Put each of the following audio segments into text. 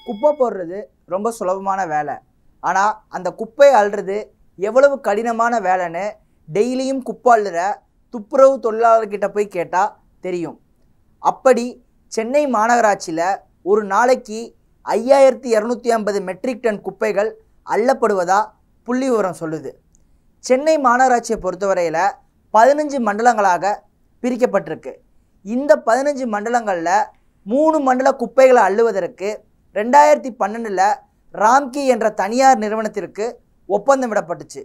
குப்பை போடுறது ரொம்ப சுலபமான வேலை ஆனால் அந்த குப்பையை அள்ளுறது எவ்வளவு கடினமான வேலைன்னு டெய்லியும் குப்பை அள்ளுற துப்புரவு தொழிலாளர்கிட்ட போய் கேட்டால் தெரியும் அப்படி சென்னை மாநகராட்சியில் ஒரு நாளைக்கு ஐயாயிரத்தி இரநூத்தி ஐம்பது மெட்ரிக் டன் குப்பைகள் அள்ளப்படுவதா புள்ளி விவரம் சொல்லுது சென்னை மாநகராட்சியை பொறுத்தவரையில் பதினஞ்சு மண்டலங்களாக பிரிக்கப்பட்டிருக்கு இந்த பதினஞ்சு மண்டலங்களில் மூணு மண்டல குப்பைகளை அள்ளுவதற்கு ரெண்டாயிரத்தி பன்னெண்டில் ராம்கி என்ற தனியார் நிறுவனத்திற்கு ஒப்பந்தம் விடப்பட்டுச்சு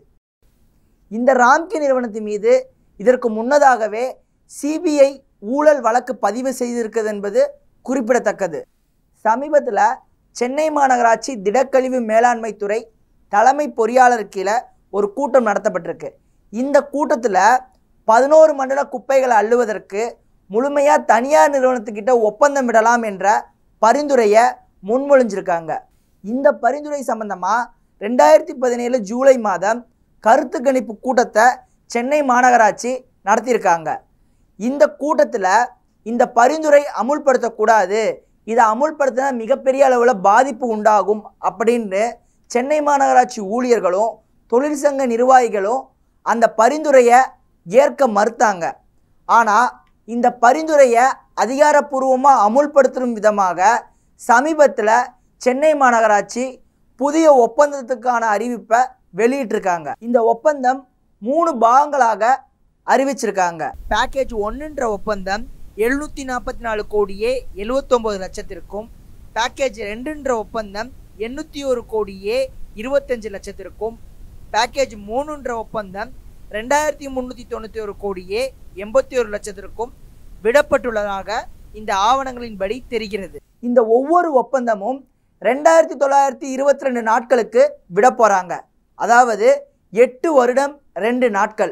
இந்த ராம்கி நிறுவனத்தின் மீது இதற்கு முன்னதாகவே சிபிஐ ஊழல் வழக்கு பதிவு செய்திருக்கிறது என்பது குறிப்பிடத்தக்கது சமீபத்தில் சென்னை மாநகராட்சி திடக்கழிவு மேலாண்மை துறை தலைமை பொறியாளர் கீழே ஒரு கூட்டம் நடத்தப்பட்டிருக்கு இந்த கூட்டத்தில் பதினோரு மண்டல குப்பைகளை அள்ளுவதற்கு முழுமையாக தனியார் நிறுவனத்துக்கிட்ட ஒப்பந்தம் விடலாம் என்ற பரிந்துரையை முன்மொழிஞ்சிருக்காங்க இந்த பரிந்துரை சம்பந்தமாக ரெண்டாயிரத்தி பதினேழு ஜூலை மாதம் கருத்து கணிப்பு கூட்டத்தை சென்னை மாநகராட்சி நடத்தியிருக்காங்க இந்த கூட்டத்தில் இந்த பரிந்துரை அமுல்படுத்தக்கூடாது இதை அமுல்படுத்தினா மிகப்பெரிய அளவில் பாதிப்பு உண்டாகும் அப்படின்னு சென்னை மாநகராட்சி ஊழியர்களும் தொழிற்சங்க நிர்வாகிகளும் அந்த பரிந்துரையை ஏற்க மறுத்தாங்க ஆனால் இந்த பரிந்துரையை அதிகாரப்பூர்வமாக அமுல்படுத்தும் விதமாக சமீபத்தில் சென்னை மாநகராட்சி புதிய ஒப்பந்தத்துக்கான அறிவிப்பை வெளியிட்டிருக்காங்க இந்த ஒப்பந்தம் மூணு பாகங்களாக அறிவிச்சிருக்காங்க பேக்கேஜ் ஒன்றுன்ற ஒப்பந்தம் எழுநூற்றி நாற்பத்தி நாலு கோடியே எழுவத்தொம்போது லட்சத்திற்கும் பேக்கேஜ் ரெண்டுன்ற ஒப்பந்தம் எண்ணூற்றி ஒரு கோடியே இருபத்தஞ்சு லட்சத்திற்கும் பேக்கேஜ் மூணுன்ற ஒப்பந்தம் ரெண்டாயிரத்தி முந்நூற்றி தொண்ணூற்றி ஒரு கோடியே எண்பத்தி ஒரு லட்சத்திற்கும் விடப்பட்டுள்ளதாக இந்த ஆவணங்களின்படி தெரிகிறது இந்த ஒவ்வொரு ஒப்பந்தமும் ரெண்டாயிரத்தி தொள்ளாயிரத்தி இருபத்தி ரெண்டு நாட்களுக்கு விட போகிறாங்க அதாவது எட்டு வருடம் ரெண்டு நாட்கள்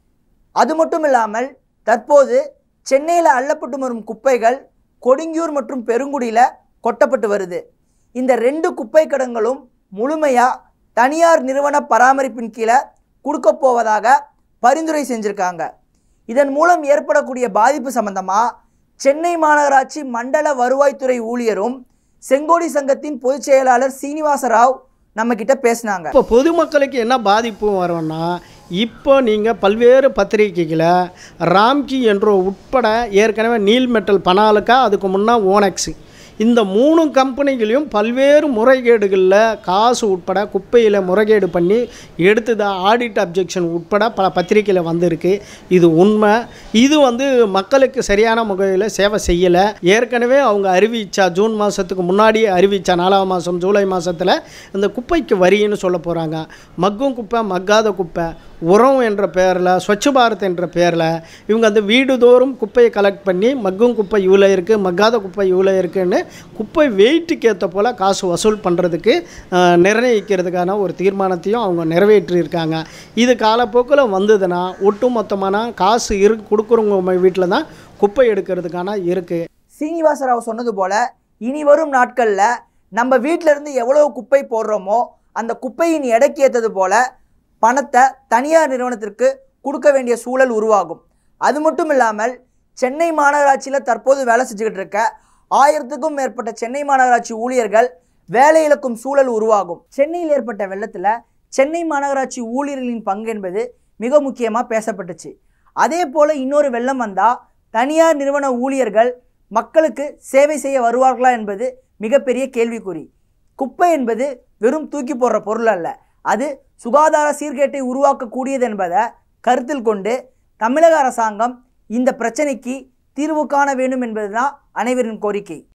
அது மட்டும் இல்லாமல் தற்போது சென்னையில் அள்ளப்பட்டு வரும் குப்பைகள் கொடுங்கியூர் மற்றும் பெருங்குடியில் கொட்டப்பட்டு வருது இந்த ரெண்டு குப்பை கடங்களும் முழுமையாக தனியார் நிறுவன பராமரிப்பின் கீழே கொடுக்க போவதாக பரிந்துரை செஞ்சுருக்காங்க இதன் மூலம் ஏற்படக்கூடிய பாதிப்பு சம்பந்தமாக சென்னை மாநகராட்சி மண்டல வருவாய்த்துறை ஊழியரும் செங்கோடி சங்கத்தின் பொதுச் செயலாளர் சீனிவாச ராவ் நம்ம கிட்ட பேசினாங்க இப்போ பொதுமக்களுக்கு என்ன பாதிப்பு வரும்னா இப்போ நீங்கள் பல்வேறு பத்திரிகைகளை ராம்கி என்ற உட்பட ஏற்கனவே நீல் மெட்டல் பனாலுக்கா அதுக்கு முன்னே ஓனெக்ஸு இந்த மூணு கம்பெனிகளையும் பல்வேறு முறைகேடுகளில் காசு உட்பட குப்பையில் முறைகேடு பண்ணி எடுத்தது ஆடிட் அப்ஜெக்ஷன் உட்பட பல பத்திரிகையில் வந்திருக்கு இது உண்மை இது வந்து மக்களுக்கு சரியான முறையில் சேவை செய்யலை ஏற்கனவே அவங்க அறிவிச்சா ஜூன் மாதத்துக்கு முன்னாடியே அறிவிச்சா நாலாம் மாதம் ஜூலை மாதத்தில் இந்த குப்பைக்கு வரின்னு சொல்ல போகிறாங்க மக்கும் குப்பை மக்காத குப்பை உரம் என்ற பெயரில் ஸ்வச் பாரத் என்ற பெயரில் இவங்க அந்த வீடுதோறும் குப்பையை கலெக்ட் பண்ணி மக்கும் குப்பை இவ்வளோ இருக்குது மக்காத குப்பை இவ்வளோ இருக்குன்னு குப்பை வெயிட்டுக்கு ஏற்ற போல் காசு வசூல் பண்ணுறதுக்கு அஹ், நிர்ணயிக்கிறதுக்கான ஒரு தீர்மானத்தையும் அவங்க நிறைவேற்றியிருக்காங்க இது காலப்போக்கில் வந்ததுன்னா ஒட்டுமொத்தமான காசு இரு கொடுக்குறவங்க வீட்டில் தான் குப்பை எடுக்கிறதுக்கான இருக்குது சீனிவாசராவ் சொன்னது போல இனி வரும் நாட்களில் நம்ம வீட்டில இருந்து எவ்வளவு குப்பை போடுறோமோ அந்த குப்பையின் எடைக்கு ஏற்றது போல பணத்தை தனியார் நிறுவனத்திற்கு கொடுக்க வேண்டிய சூழல் உருவாகும் அது மட்டும் இல்லாமல் சென்னை மாநகராட்சியில் தற்போது வேலை செஞ்சுக்கிட்டு இருக்க ஆயிரத்துக்கும் மேற்பட்ட சென்னை மாநகராட்சி ஊழியர்கள் வேலை இழக்கும் சூழல் உருவாகும் சென்னையில் ஏற்பட்ட வெள்ளத்தில் சென்னை மாநகராட்சி ஊழியர்களின் பங்கு என்பது மிக முக்கியமாக பேசப்பட்டுச்சு அதே போல் இன்னொரு வெள்ளம் வந்தால் தனியார் நிறுவன ஊழியர்கள் மக்களுக்கு சேவை செய்ய வருவார்களா என்பது மிகப்பெரிய கேள்விக்குறி குப்பை என்பது வெறும் தூக்கி போடுற பொருள் அல்ல அது சுகாதார சீர்கேட்டை உருவாக்கக்கூடியது என்பதை கருத்தில் கொண்டு தமிழக அரசாங்கம் இந்த பிரச்சனைக்கு தீர்வு காண வேண்டும் என்பதுதான் அனைவரின் கோரிக்கை